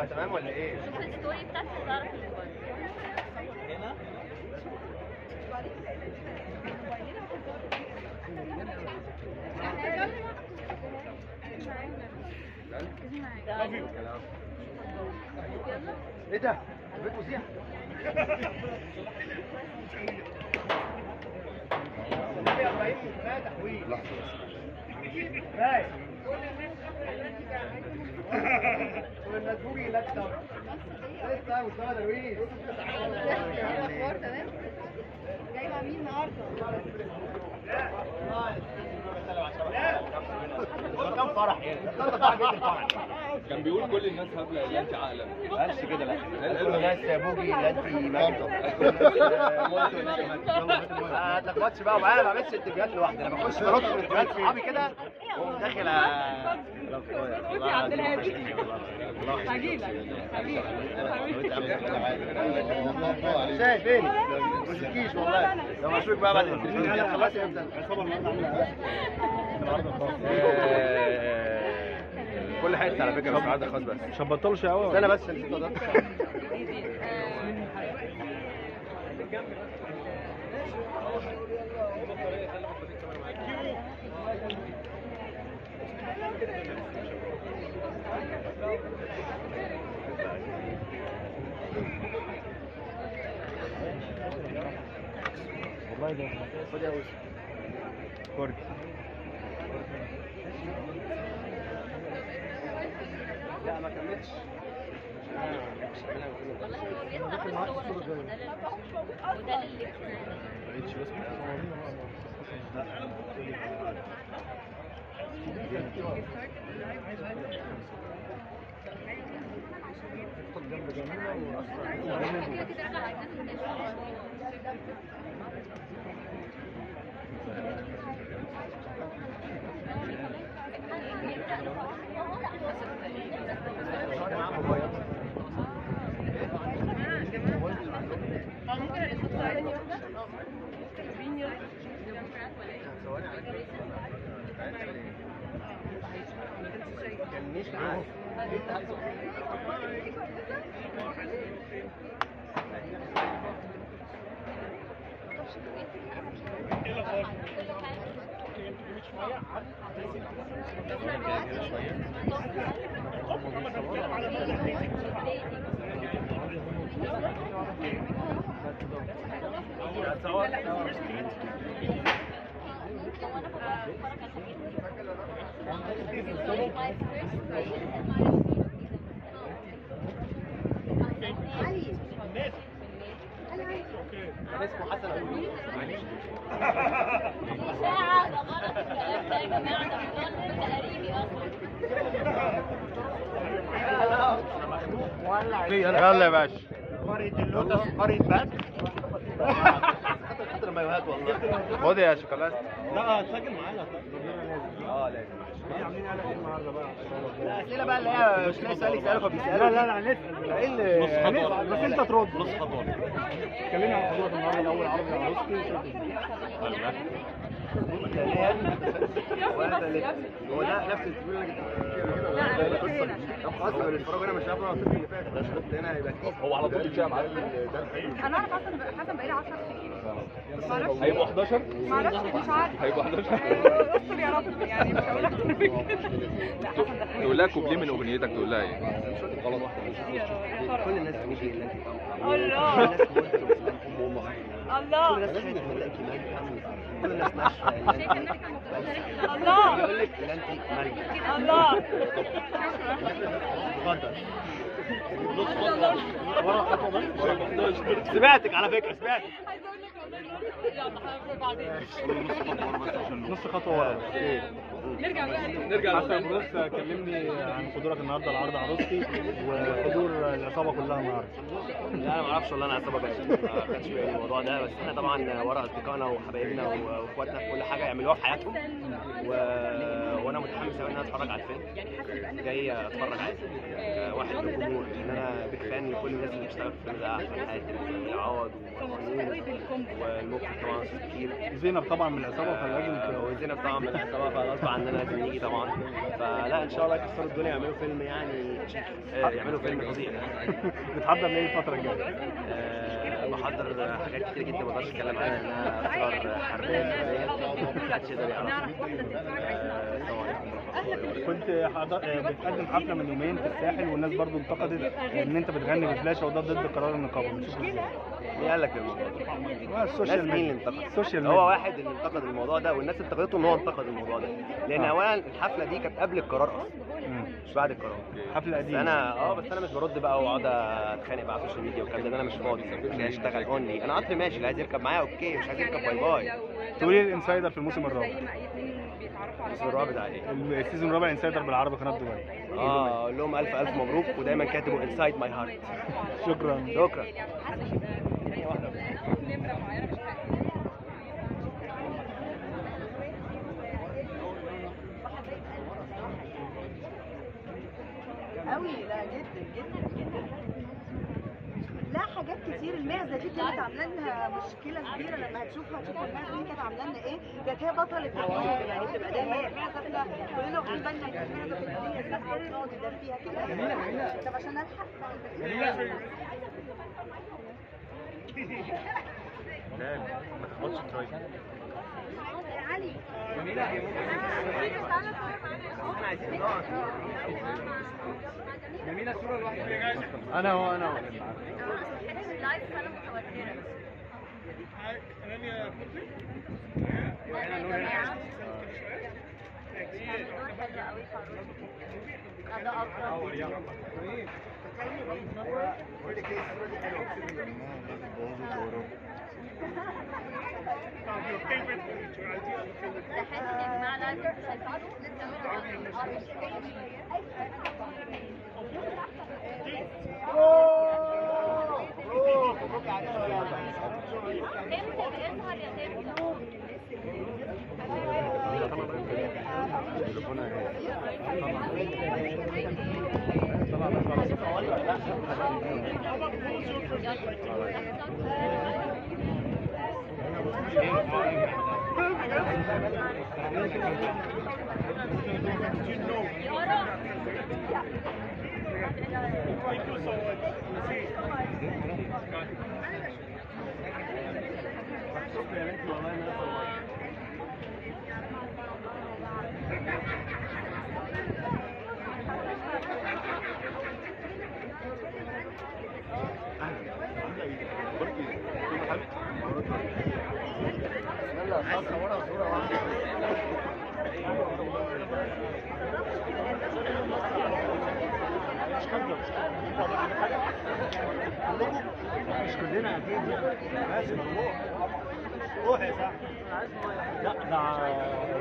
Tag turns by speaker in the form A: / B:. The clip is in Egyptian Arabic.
A: اه تمام ولا ايه؟
B: شوف الستوري بتاعتي تعرف الموبايل
A: ايه ده؟ البيت مذيع
C: الاخبار تمام جاي مع مين النهارده
A: كم فرح يعني كم فرح جدا فرح
D: كان بيقول كل الناس هبله اللي انت عاقله
A: قالش كده لا كل الناس يا بوجي لا انت ما تلخبطش بقى معايا ما بعملش انترفيوهات لوحدي انا بخش برد من انترفيوهات صحابي كده واقوم داخل شايف فين؟ ما تشكيش والله لو مشوك بقى بعد الانترفيو خلاص يبدا كل حته على فكره مش عاده خاص بس
E: مش هتبطلوا شقاوة
A: استنى بس نسيت ده
E: والله ده
A: خد يا أوس.
E: كورك
A: لا ما كملتش
B: والله هو بيطلع في الصور وده لل- وده للليكتشر
A: كملنيش معاك اسمه حسن أبو
B: إشاعة ده غلط الكلام ده يا جماعة ده مضاد تقريبي أصلا
A: يلا يا باشا قرية اللوتس قرية بات خدت المايوهات والله خد يا شوكولاته
E: لا هتسجل معانا
A: اه لازم
E: عاملين قلق ايه النهارده بقى
A: الاسئله بقى اللي هي مش لاقي سؤال يساله فبيساله
E: لا لا لا هنسال
A: ايه اللي
E: نص خطوه بس انت ترد نص خطوه اتكلمنا عن حضورك النهارده الاول عربي عروستي
A: هو ده نفس الفيلم اللي كنت بتكلم كده طب خلاص يبقى الفراغ هنا مش عارف انا الفيلم اللي فات ده شفت هنا يبقى كتير
D: هو على طول بيتشاء معاك
C: انا اعرف حسن حسن بقالي 10 سنين بس ما اعرفش
D: هيبقوا 11
C: ما اعرفش مش عارف
D: هيبقوا 11
C: استر يا رب يعني مش هقول اكتر من كده لا حسن ده
D: تقول لها كوبليه من اغنيتك تقول لها ايه غلط
A: كل الناس بتقول ايه
C: الله
A: كل الناس بتقول ام امها
C: الله
A: كل الناس بتقول لك كل الناس ماشيه
C: الله
A: يقول لك لا انت مالك
C: الله
A: اتفضل ورا خطوه بس سمعتك على فكره سمعتك
C: عايزه اقول لك والله يلا هنروح بعدين
E: نص خطوه ورا
C: نرجع بقى
D: نرجع
E: حسن بص كلمني عن حضورك النهارده العرض عروستي وحضور العصابه كلها النهارده
A: لا انا ما اعرفش والله انا عصابه بس ما خدش بالي من الموضوع ده بس احنا طبعا ورا اصدقائنا وحبايبنا واخواتنا في كل حاجه يعملوها في حياتهم و... وانا متحمس قوي ان انا اتفرج على الفيلم جاي اتفرج عادي آه، واحد من الجمهور لان انا بيك فان لكل الناس اللي بتشتغل في الفيلم ده احمد حاتم وعوض ومنور والمخرج طبعا استاذ كتير
E: زينب طبعا من العصابه فلازم ت-
A: وزينب طبعا من العصابه فغصب عننا لازم نيجي طبعا فلا ان شاء الله يكسروا الدنيا يعملوا فيلم يعني آه، يعملوا فيلم فظيع يعني
E: بتحضر ليه الفتره الجايه؟
A: آه، بحضر حاجات كتير جدا ما اقدرش اتكلم عنها لانها اسرار حربيه سريه محدش يقدر يعرفها آه، السلام عليكم ورحمه الله وبركاته
E: كنت حضر... آه، بتقدم حفله من يومين في الساحل والناس برضو انتقدت ان انت بتغني بفلاشه وده ضد قرار النقابه بتشوف ازاي؟
A: مين قال لك الموضوع ده؟
E: آه،
A: الناس
E: السوشيال
A: مين اللي
E: ميديا
A: انتقد؟
E: السوشيال
A: هو
E: ميديا
A: واحد اللي انتقد الموضوع ده والناس انتقدته ان هو انتقد الموضوع ده لان
E: آه.
A: اولا الحفله دي كانت قبل القرار اصلا
E: مم.
A: مش بعد القرار
E: حفله
A: بس
E: قديمه
A: انا اه بس انا مش برد بقى واقعد اتخانق بقى على السوشيال ميديا والكلام ده لأن انا مش فاضي مش هشتغل اونلي انا قطر ماشي اللي عايز يركب معايا اوكي مش عايز يركب باي باي
E: تقولي الانسايدر في الموسم الرابع
C: زي ما اي اتنين بيتعرفوا على
A: بس
C: بعض
A: الرابع بتاع ايه؟
E: السيزون الرابع انسايدر بالعربي قناه دبي
A: اه اقول لهم الف الف مبروك ودايما كاتبوا انسايد ماي هارت
E: شكرا
A: شكرا
C: نمره معينه مش عارفه
F: قوي لا جدا جدا جدا لا حاجات كتير المعزه دي كانت عامله لنا مشكله كبيره لما هتشوفها هتشوف المعزه دي كانت عامله لنا ايه كانت هي بطله الفيلم يعني تبقى دايما هي المعزه احنا كلنا واخدين بالنا ان المعزه في الدنيا دي بتقعد ده فيها كده طب عشان الحق علي
E: انا هو انا هو مش كلنا اكيد ماشي روح روح يا صاحبي لا ده